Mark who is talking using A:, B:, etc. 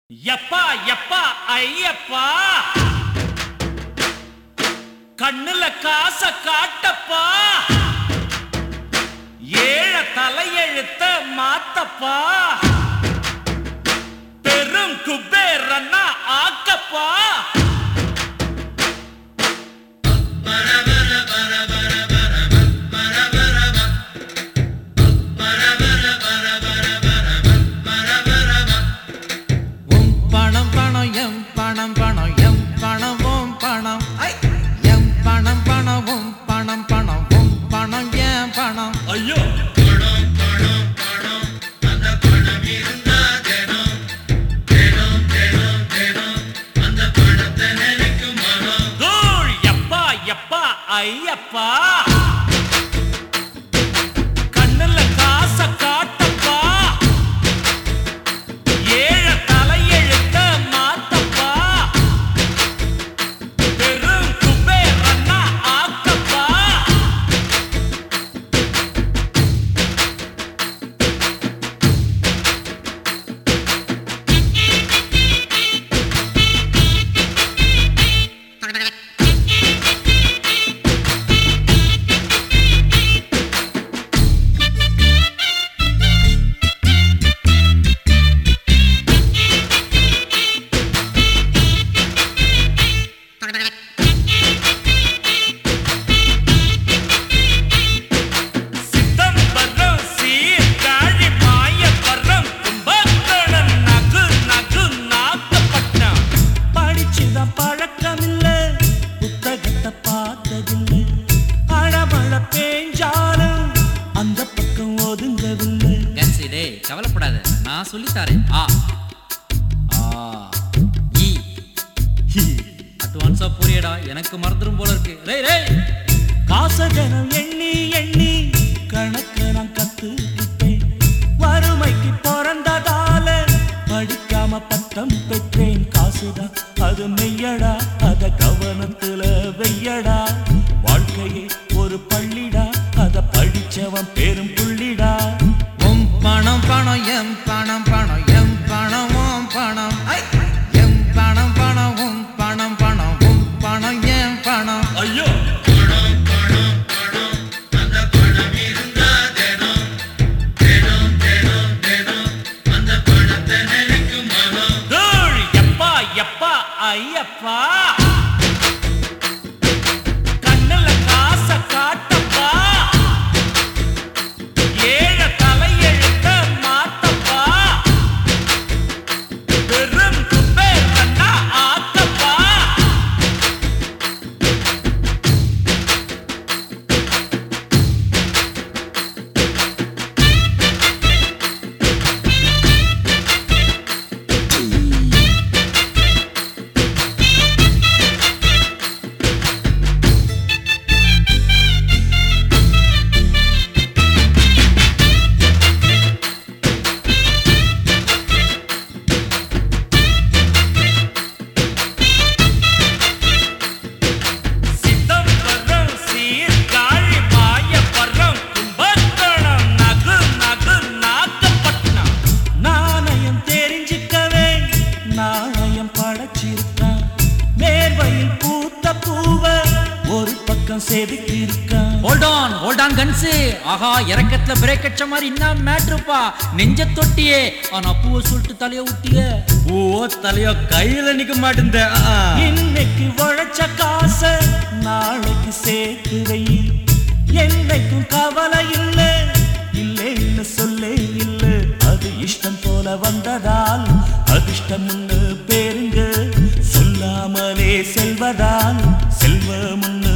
A: எப்பா எப்பா ஐயப்பா கண்ணுல காச காட்டப்பா ஏழ தலையெழுத்த மாத்தப்பா பெரும் குபேரன்னா ஆக்கப்பா
B: உம் பணம் பணம் எம் பணம் பணம் எம் பணம் உம் பணம் எம் பணம் பணம் உம் பணம் பணம் உம் பணம் என் பணம்
A: ஐயோ தூள் எப்பா எப்பா ஐயப்பா கண்ணுல காச காட்டப்பா ஏழ தலையெழுத்த மாத்தப்பா பெரும் குபேரன்னா ஆக்கப்பா சிதம்பரம் சீர்காழி மாயவரம் கும்பகோணம் நகு நகு நாகப்பட்டினம் படிச்சுதான் பழக்கமில்ல புத்தகத்தை பார்த்ததில்லை அழமழ பேஞ்சாலும் அந்த பக்கம் ஒதுங்கவில்லை
B: கன்சி டேய் கவலைப்படாத நான் சொல்லி தரேன் ஆ ஆ இ ஹி அட்வான்ஸா புரியடா எனக்கு மறந்துடும் போல இருக்கு ரேய் ரேய்
A: காசகனம் எண்ணி எண்ணி கணக்கு நான் கத்துக்கிட்டேன் வறுமைக்கு பிறந்ததால படிக்காம பட்டம் பெற்றேன் காசுதான் அது மெய்யடா அத கவனத்துல வெய்யடா வாழ்க்கையே ஒரு பள்ளிடா அத படிச்சவன் பெரும் புள்ளிடா
B: உம் பணம் பணம் எம் பணம் பணம் எம் பணம் உம் பணம் எம் பணம் பணம் உம் பணம் பணம் உம் பணம் என் பணம்
A: ஐயோ தூள் எப்பா எப்பா ஐயப்பா கண்ணுல காச காட்டப்பா ஏழ தலையெழுத்த மாத்தப்பா பெரும் குபேரன்னா ஆக்கப்பா சிதம்பரம் சீர்காழி மாயவரம் கும்பகோணம் நகு நகு நாகப்பட்டினம் நாணயம் தெரிஞ்சுக்கவே நாணயம் படைச்சிருக்கான் மேர்வையில் பூத்த பூவ ஒரு பக்கம் செதுக்கியிருக்கான்
B: ஹோல்ட் ஆன் ஹோல்ட் ஆன் கன்ஸு ஆஹா இறக்கத்துல பிரேக் அடிச்ச மாதிரி என்ன மேட்ருப்பா நெஞ்ச தொட்டியே ஆனா பூவை சொல்லிட்டு தலைய ஊட்டிய
C: ஓ தலையோ கையில நிக்க மாட்டேந்த
A: இன்னைக்கு உழைச்ச காச நாளைக்கு சேர்த்து வை என்னைக்கும் கவலை இல்ல இல்லைன்னு சொல்லே இல்ல அது இஷ்டம் போல வந்ததால் அதிர்ஷ்டம் பேருங்க சொல்லாமலே செல்வதால் செல்வம்